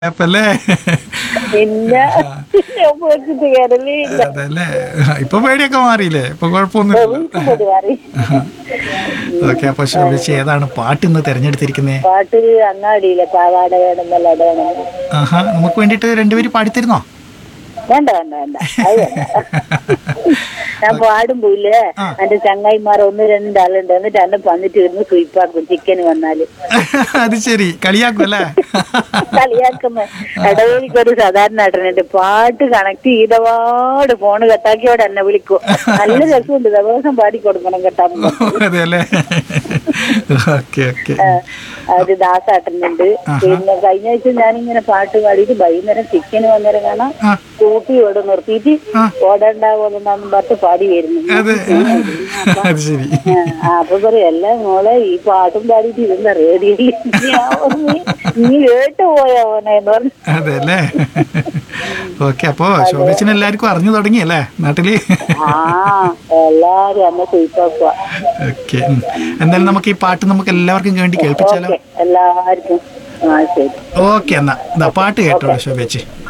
അപ്പല്ലേ പിന്നെ പേടിച്ചിട്ട് കയറലേ ഇല്ല അതല്ലേ ഇപ്പൊ പേടിയൊക്കെ മാറിയില്ലേ ഇപ്പൊ കുഴപ്പമൊന്നുമില്ല വീട്ടിൽ മാറി ഓക്കെ അപ്പൊ ശോഭിച്ച് ഏതാണ് പാട്ട് ഇന്ന് തിരഞ്ഞെടുത്തിരിക്കുന്നേ പാട്ട് അങ്ങാടിയിലെ പാവാട വേണം നല്ല വേണം ആഹാ നമുക്ക് വേണ്ടിട്ട് രണ്ടുപേരും പാടിത്തരുന്നോ വേണ്ട വേണ്ട വേണ്ട അത് വേണ്ട ഞാൻ പാടുമ്പോ ഇല്ലേ എന്റെ ചങ്ങായിമാർ ഒന്ന് രണ്ടാളുണ്ട് എന്നിട്ട് എന്നെ വന്നിട്ട് ഇരുന്ന് കുയിപ്പാക്കും ചിക്കന് വന്നാല് അത് ശരി കളിയാക്കും അല്ലേ കളിയാക്കുന്ന ഇടവേലിക്കൊരു സാധാരണ നടനുണ്ട് പാട്ട് കണക്ട് ചെയ്തപാട് ഫോണ് കട്ടാക്കിയോടെ എന്നെ വിളിക്കും നല്ല രസമുണ്ട് ദിവസം പാടി കൊടുക്കണം കേട്ടാ അതെ അല്ലേ ഓക്കെ ഓക്കെ അത് ദാസാട്ടനുണ്ട് പിന്നെ കഴിഞ്ഞ ആഴ്ച ഞാനിങ്ങനെ പാട്ട് പാടിയിട്ട് വൈകുന്നേരം ചിക്കന് വന്നേരം കാണാം ആ. കൂട്ടി ഇവിടെ നിർത്തിയിട്ട് ആ. ഓടണ്ടാവുമെന്നാന്ന് പറഞ്ഞ് പാടി വരുന്നു അതെ അത് ശരി ആ, അപ്പൊ പറയും എല്ലാം മോളെ ഈ പാട്ടും പാടിയിട്ട് ഇരുന്ന റേഡിയോയിൽ നീ കേട്ടു പോയാ മോനെ എന്ന് പറഞ്ഞു അതെ അല്ലേ ഓക്കെ അപ്പോ ശോഭിച്ചിന് എല്ലാവർക്കും അറിഞ്ഞു തുടങ്ങി അല്ലേ നാട്ടില് ആ എല്ലാരും അന്ന് കുയിപ്പാക്കുക ഓക്കെ എന്തായാലും നമുക്ക് ഈ പാട്ട് നമുക്ക് എല്ലാവർക്കും വേണ്ടി കേൾപ്പിച്ചാലോ ഓക്കെ എല്ലാവർക്കും ആ ശരി ഓക്കെ എന്നാ ഇതാ പാട്ട് കേട്ടോളൂ ശോഭിച്ച്